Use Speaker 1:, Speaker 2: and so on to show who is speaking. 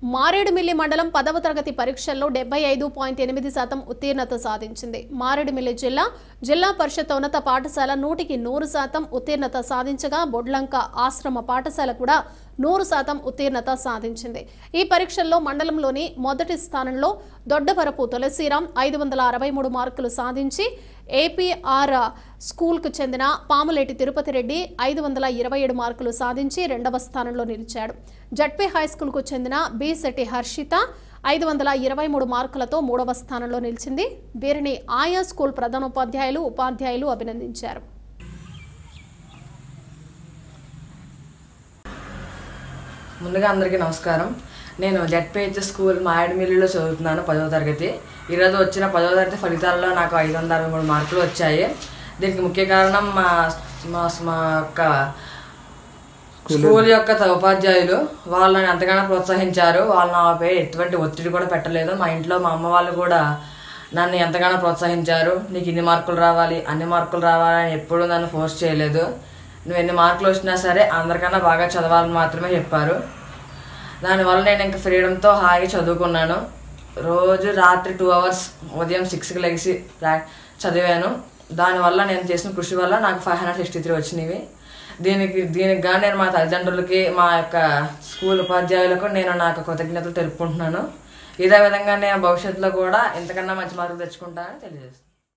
Speaker 1: మారేడుమిల్లి మండలం పదవ తరగతి పరీక్షల్లో డెబ్బై ఐదు పాయింట్ ఎనిమిది శాతం ఉత్తీర్ణత సాధించింది మారేడుమిల్లి జిల్లా జిల్లా పరిషత్ ఉన్నత పాఠశాల నూటికి నూరు శాతం ఉత్తీర్ణత సాధించగా బొడ్లంక ఆశ్రమ పాఠశాల కూడా నూరు శాతం ఉత్తీర్ణత సాధించింది ఈ పరీక్షల్లో మండలంలోని మొదటి స్థానంలో దొడ్డవరపు తులసిరాం ఐదు వందల అరవై మూడు మార్కులు సాధించి ఏపీఆర్ స్కూల్కు చెందిన పాములేటి తిరుపతి రెడ్డి ఐదు వందల ఇరవై ఏడు మార్కులు సాధించి రెండవ స్థానంలో నిలిచాడు జడ్పీ హై స్కూల్కు చెందిన బి శెట్టి హర్షిత ఐదు వందల ఇరవై మూడు మార్కులతో మూడవ స్థానంలో నిలిచింది వీరిని ఆయా స్కూల్ ప్రధానోపాధ్యాయులు ఉపాధ్యాయులు అభినందించారు
Speaker 2: ముందుగా అందరికీ నమస్కారం నేను జెడ్పిహెచ్ స్కూల్ మాయడమిల్లిలో చదువుతున్నాను పదవ తరగతి ఈరోజు వచ్చిన పదవ తరగతి ఫలితాల్లో నాకు ఐదు వందల అరవై మూడు మార్కులు వచ్చాయి దీనికి ముఖ్య కారణం మా మా మా యొక్క స్కూల్ యొక్క త- ఉపాధ్యాయులు వాళ్ళని ఎంతగానో ప్రోత్సహించారు వాళ్ళు నాపై ఎటువంటి ఒత్తిడి కూడా పెట్టలేదు మా ఇంట్లో మా అమ్మ వాళ్ళు కూడా నన్ను ఎంతగానో ప్రోత్సహించారు నీకు ఇన్ని మార్కులు రావాలి అన్ని మార్కులు రావాలి అని ఎప్పుడూ నన్ను ఫోర్స్ చేయలేదు నువ్వు ఎన్ని మార్కులు వచ్చినా సరే అందరికన్నా బాగా చదవాలని మాత్రమే చెప్పారు దానివల్ల నేను ఇంకా ఫ్రీడంతో హాయిగా చదువుకున్నాను రోజు రాత్రి టూ అవర్స్ ఉదయం సిక్స్కి లెగిసి ప్రా- చదివాను దానివల్ల నేను చేసిన కృషి వల్ల నాకు ఫైవ్ హండ్రెడ్ సిక్స్టీ త్రీ వచ్చినవి దీనికి దీనికి గాను నేను మా తల్లిదండ్రులకి మా యొక్క స్కూల్ ఉపాధ్యాయులకు నేను నాకు కృతజ్ఞతలు తెలుపుకుంటున్నాను ఇదే విధంగా నేను భవిష్యత్తులో కూడా ఇంతకన్నా మంచి మార్కులు తెచ్చుకుంటానని తెలియజేస్తాను